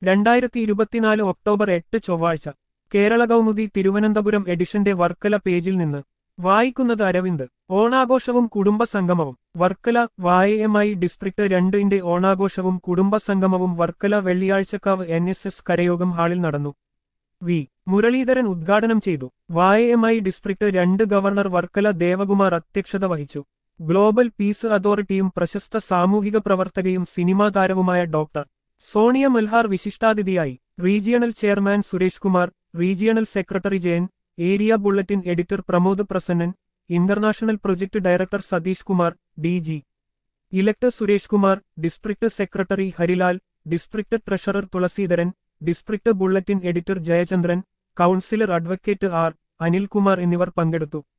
രണ്ടായിരത്തി ഇരുപത്തിനാല് ഒക്ടോബർ എട്ട് ചൊവ്വാഴ്ച കേരള കൗമുദി തിരുവനന്തപുരം എഡിഷന്റെ വർക്കല പേജിൽ നിന്ന് വായിക്കുന്നത് അരവിന്ദ് ഓണാഘോഷവും കുടുംബ സംഗമവും വർക്കല വായമായി ഡിസ്ട്രിക്ട് രണ്ടിന്റെ ഓണാഘോഷവും കുടുംബ സംഗമവും Varkala Velliyazhchakkavu N S S കരയോഗം ഹാളിൽ നടന്നു വി മുരളീധരൻ ഉദ്ഘാടനം ചെയ്തു വായമായി ഡിസ്ട്രിക്ട് രണ്ട് ഗവർണർ വർക്കല ദേവകുമാർ അധ്യക്ഷത വഹിച്ചു ഗ്ലോബൽ പീസ് അതോറിറ്റിയും പ്രശസ്ത സാമൂഹിക പ്രവർത്തകയും സിനിമാ താരവുമായ ഡോക്ടർ സോണിയ മൽഹാർ വിശിഷ്ടാതിഥിയായി regional chairman Suresh Kumar regional secretary Jayan area bulletin editor Pramod Prasannan international project director Satheesh Kumar D G elect Suresh Kumar district secretary Harilal district treasurer Thulaseedharan district bulletin editor Jayachandran councillor advocate R Anilkumar എന്നിവർ പങ്കെടുത്തു